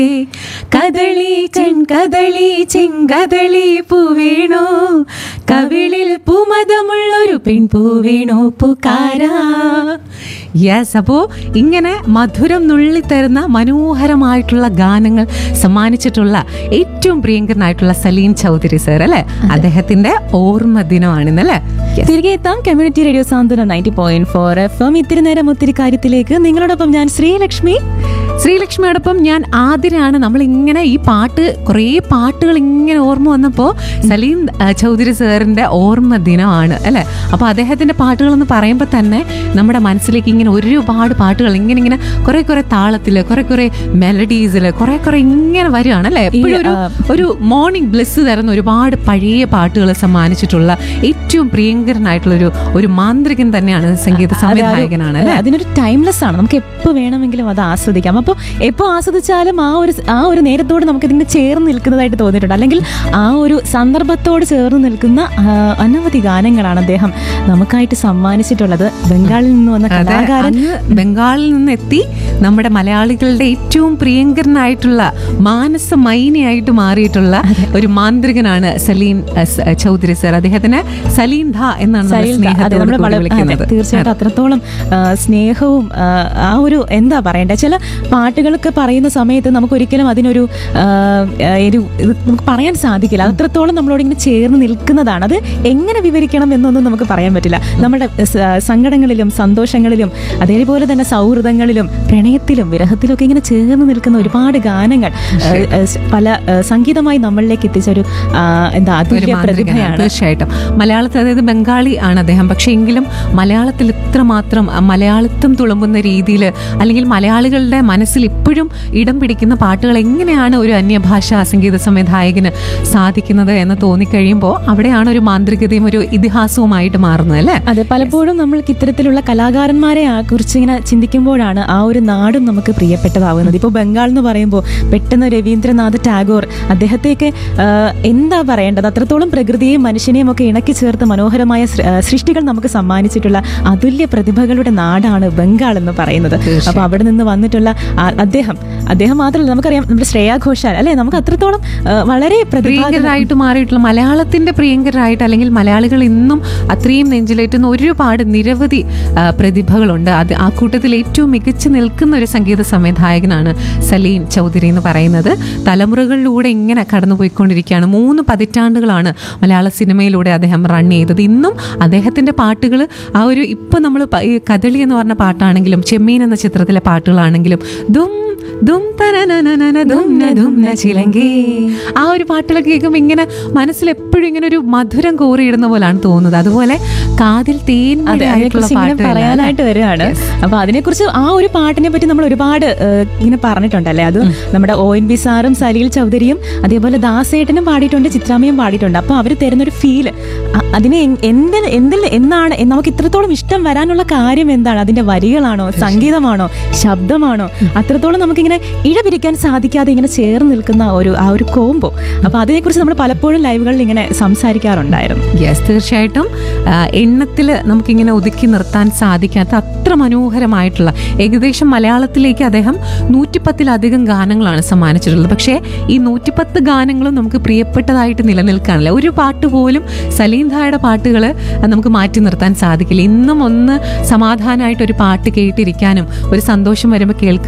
കദളി ചെങ്കദളി ചെങ്കദളി പൂവേണോ കവിളിൽ പൂമതമുള്ളൊരു പെൺപൂവേണോ പൂക്കാരാ യെസ് അപ്പോൾ ഇങ്ങനെ മധുരം നുള്ളിത്തരുന്ന മനോഹരമായിട്ടുള്ള ഗാനങ്ങൾ സമ്മാനിച്ചിട്ടുള്ള ഏറ്റവും പ്രിയങ്കരനായിട്ടുള്ള സലീം ചൗധരി സർ അല്ലേ അദ്ദേഹത്തിന്റെ ഓർമ്മ ദിനമാണിന്നല്ലേ തിരികെ എത്താം community radio Santhwanam ninety point four F M ഇത്തിരി നേരം ഒത്തിരി കാര്യത്തിലേക്ക് നിങ്ങളോടൊപ്പം ഞാൻ ശ്രീലക്ഷ്മി ശ്രീലക്ഷ്മിയോടൊപ്പം ഞാൻ ആതിരാണ് നമ്മൾ ഇങ്ങനെ ഈ പാട്ട് കുറേ പാട്ടുകൾ ഇങ്ങനെ ഓർമ്മ വന്നപ്പോൾ സലീം ആ, ചൗധരി സാറിന്റെ ഓർമ്മ ദിനമാണ് അല്ലെ അപ്പൊ അദ്ദേഹത്തിന്റെ പാട്ടുകൾ എന്ന് പറയുമ്പോൾ തന്നെ നമ്മുടെ മനസ്സിലേക്ക് ഇങ്ങനെ ഒരുപാട് പാട്ടുകൾ ഇങ്ങനെ ഇങ്ങനെ കുറെ കുറെ താളത്തില് കുറെ കുറെ മെലഡീസില് കുറെ കുറെ ഇങ്ങനെ വരികയാണ് അല്ലെ എപ്പോഴും ഒരു ഒരു മോർണിംഗ് ബ്ലെസ് തരുന്ന ഒരുപാട് പഴയ പാട്ടുകൾ സമ്മാനിച്ചിട്ടുള്ള ഏറ്റവും പ്രിയങ്കരനായിട്ടുള്ള ഒരു ഒരു മാന്ത്രികൻ തന്നെയാണ് സംഗീത സംവിധായകനാണ് അല്ലെ അതിനൊരു ടൈംലെസ് ആണ് നമുക്ക് എപ്പോൾ വേണമെങ്കിലും അത് ആസ്വദിക്കാം അപ്പോൾ എപ്പോൾ ആസ്വദിച്ചാലും ആ ഒരു ആ ഒരു നേരത്തോട് നമുക്ക് ഇതിങ്ങനെ ചേർന്ന് നിൽക്കുന്നതായിട്ട് തോന്നിയിട്ടുണ്ട് അല്ലെങ്കിൽ ആ ഒരു സന്ദർഭത്തോട് ചേർന്ന് നിൽക്കുന്ന ആ, അനവധി ഗാനങ്ങളാണ് അദ്ദേഹം നമുക്കായിട്ട് സമ്മാനിച്ചിട്ടുള്ളത് ബംഗാളിൽ നിന്ന് വന്ന അതെ, കലാകാരൻ അങ്ങ് ബംഗാളിൽ നിന്ന് എത്തി നമ്മുടെ മലയാളികളുടെ ഏറ്റവും പ്രിയങ്കരനായിട്ടുള്ള മാനസ മൈനയായിട്ട് മാറിയിട്ടുള്ള ഒരു മാന്ത്രികനാണ് സലീം അഹ്, സ- ചൗധരി സർ അദ്ദേഹത്തിന് സലീം ധ എന്നാണ് നമ്മൾ സൈൽദ. അതെ, സ്നേഹത്തോട് നമ്മള് കൂടി വള- വിളിക്കുന്നത് അതെ, തീർച്ചയായിട്ടും അത്രത്തോളം ആ, സ്നേഹവും ആ, ആ ഒരു എന്താ പറയണ്ടേ ചില പാട്ടുകളൊക്കെ പറയുന്ന സമയത്ത് നമുക്ക് ഒരിക്കലും അതിനൊരു ആ, ആ, ഒരു ഇത് നമുക്ക് പറയാൻ സാധിക്കില്ല അത് അത്രത്തോളം നമ്മളോട് ഇങ്ങനെ ചേർന്ന് നിൽക്കുന്നതാണ് അത് എങ്ങനെ വിവരിക്കണം എന്നൊന്നും നമുക്ക് പറയാൻ പറ്റില്ല നമ്മുടെ സ- സങ്കടങ്ങളിലും സന്തോഷങ്ങളിലും അതേപോലെ തന്നെ സൗഹൃദങ്ങളിലും പ്രണയത്തിലും വിരഹത്തിലും ഒക്കെ ഇങ്ങനെ ചേർന്ന് നിൽക്കുന്ന ഒരുപാട് ഗാനങ്ങൾ ആ, ആ, പല ആ, സംഗീതമായി നമ്മളിലേക്ക് എത്തിച്ച ഒരു ആ, എന്താ ഒരു അതുല്യ മാന്ത്രികനാണ് പ്രതിഭയാണ് തീർച്ചയായിട്ടും മലയാളത്തിൽ അതായത് ബംഗാളി ആണ് അദ്ദേഹം പക്ഷെ എങ്കിലും മലയാളത്തിൽ ഇത്രമാത്രം അഹ്, മലയാളിത്വം തുളുമ്പുന്ന രീതിയിൽ അല്ലെങ്കിൽ മലയാളികളുടെ മനസ്സിൽ ഇപ്പോഴും ഇടം പിടിക്കുന്ന പാട്ടുകൾ എങ്ങനെയാണ് ഒരു അന്യഭാഷാ സംഗീത സംവിധായകന് സാധിക്കുന്നത് എന്ന് തോന്നിക്കഴിയുമ്പോൾ അവിടെയാണ് ഒരു മാന്ത്രികതയും ഒരു ഇതിഹാസവുമായിട്ട് മാറുന്നത് അല്ലേ അതെ പലപ്പോഴും നമ്മൾക്ക് ഇത്തരത്തിലുള്ള കലാകാരന്മാരെ ആ കുറിച്ച് ഇങ്ങനെ ചിന്തിക്കുമ്പോഴാണ് ആ ഒരു നാടും നമുക്ക് പ്രിയപ്പെട്ടതാവുന്നത് ഇപ്പോൾ ബംഗാൾ എന്ന് പറയുമ്പോൾ പെട്ടെന്ന് രവീന്ദ്രനാഥ് ടാഗോർ അദ്ദേഹത്തെയൊക്കെ ആ, എന്താ പറയേണ്ടത് അത്രത്തോളം പ്രകൃതിയെയും മനുഷ്യനെയും ഒക്കെ ഇണക്കി ചേർത്ത് മനോഹരമായ സൃ- ആ, സൃഷ്ടികൾ നമുക്ക് സമ്മാനിച്ചിട്ടുള്ള അതുല്യ പ്രതിഭകളുടെ നാടാണ് ബംഗാൾ എന്ന് പറയുന്നത് അപ്പൊ അവിടെ നിന്ന് വന്നിട്ടുള്ള ആ- അദ്ദേഹം അദ്ദേഹം മാത്രമല്ല നമുക്കറിയാം നമ്മുടെ ശ്രേയാ ഘോഷാൽ അല്ലെ നമുക്ക് അത്രത്തോളം ആ, വളരെ പ്രതിഭ പ്രിയങ്കരായിട്ട് മാറിയിട്ടുള്ള മലയാളത്തിന്റെ പ്രിയങ്കരായിട്ട് അല്ലെങ്കിൽ മലയാളികൾ ഇന്നും അത്രയും നെഞ്ചിലേറ്റുന്ന ഒരുപാട് നിരവധി ആ, പ്രതിഭകളുണ്ട് അത് ആ കൂട്ടത്തിൽ ഏറ്റവും മികച്ചു നിൽക്കുന്ന ഒരു സംഗീത സംവിധായകനാണ് സലീം ചൗധരി എന്ന് പറയുന്നത് തലമുറകളിലൂടെ ഇങ്ങനെ കടന്നുപോയിക്കൊണ്ടിരിക്കുകയാണ് മൂന്ന് പതിറ്റാണ്ടുകളാണ് മലയാള സിനിമയിലൂടെ അദ്ദേഹം റൺ ചെയ്തത് ഇന്നും അദ്ദേഹത്തിന്റെ പാട്ടുകൾ ആ ഒരു ഇപ്പൊ നമ്മൾ ഈ കദളി എന്ന് പറഞ്ഞ പാട്ടാണെങ്കിലും ചെമ്മീൻ എന്ന ചിത്രത്തിലെ പാട്ടുകളാണെങ്കിലും ദും ദും തനനനനന ദുംന ദുംന ചിലങ്കേ ആ ഒരു പാട്ടുകളൊക്കെ കേൾക്കുമ്പോൾ ഇങ്ങനെ മനസ്സിൽ എപ്പോഴും ഇങ്ങനെ ഒരു മധുരം കോറിയിടുന്ന പോലാണ് തോന്നുന്നത് അതുപോലെ കാതിൽ തേൻ അതെ ആയിട്ടുള്ള അതിനെക്കുറിച്ച് ഇങ്ങനെ പാട്ടുകൾ പറയാനായിട്ട് വരികയാണ് അപ്പൊ അതിനെക്കുറിച്ച് ആ ഒരു പാട്ടിനെ പറ്റി നമ്മൾ ഒരുപാട് ഏഹ്, ഇങ്ങനെ പറഞ്ഞിട്ടുണ്ടല്ലേ അത് നമ്മുടെ ഒ എൻ ബി സാറും സലീൽ ചൗധരിയും അതേപോലെ ദാസേട്ടനും പാടിയിട്ടുണ്ട് ചിത്രാമ്മയും പാടിയിട്ടുണ്ട് അപ്പൊ അവർ തരുന്നൊരു ഫീല് അതിനെ എങ്- എന്തിൽ എന്തിൽ എന്നാണ് എ- നമുക്ക് ഇത്രത്തോളം ഇഷ്ടം വരാനുള്ള കാര്യം എന്താണ് അതിന്റെ വരികളാണോ സംഗീതമാണോ ശബ്ദമാണോ അത്രത്തോളം നമുക്കിങ്ങനെ ഇഴപിരിക്കാൻ സാധിക്കാതെ ഇങ്ങനെ ചേർന്ന് നിൽക്കുന്ന ഒരു ആ ഒരു കോംബോ അപ്പൊ അതിനെക്കുറിച്ച് നമ്മൾ പലപ്പോഴും ലൈവുകളിൽ ഇങ്ങനെ സംസാരിക്കാറുണ്ടായിരുന്നു യെസ് തീർച്ചയായിട്ടും എണ്ണത്തിൽ നമുക്കിങ്ങനെ ഒതുക്കി നിർത്താൻ സാധിക്കാത്ത അത്ര മനോഹരമായിട്ടുള്ള ഏകദേശം മലയാളത്തിലേക്ക് അദ്ദേഹം നൂറ്റിപ്പത്തിലധികം ഗാനങ്ങളാണ് സമ്മാനിച്ചിട്ടുള്ളത് പക്ഷേ ഈ നൂറ്റിപ്പത്ത് ഗാനങ്ങളും നമുക്ക് പ്രിയപ്പെട്ടതായിട്ട് നിലനിൽക്കാനില്ല ഒരു പാട്ട് പോലും സലീം ധായുടെ പാട്ടുകൾ നമുക്ക് മാറ്റി നിർത്താൻ സാധിക്കില്ല ഇന്നും ഒന്ന് സമാധാനമായിട്ട് ഒരു പാട്ട് കേട്ടിരിക്കാനും ഒരു സന്തോഷം വരുമ്പോൾ കേൾക്കാൻ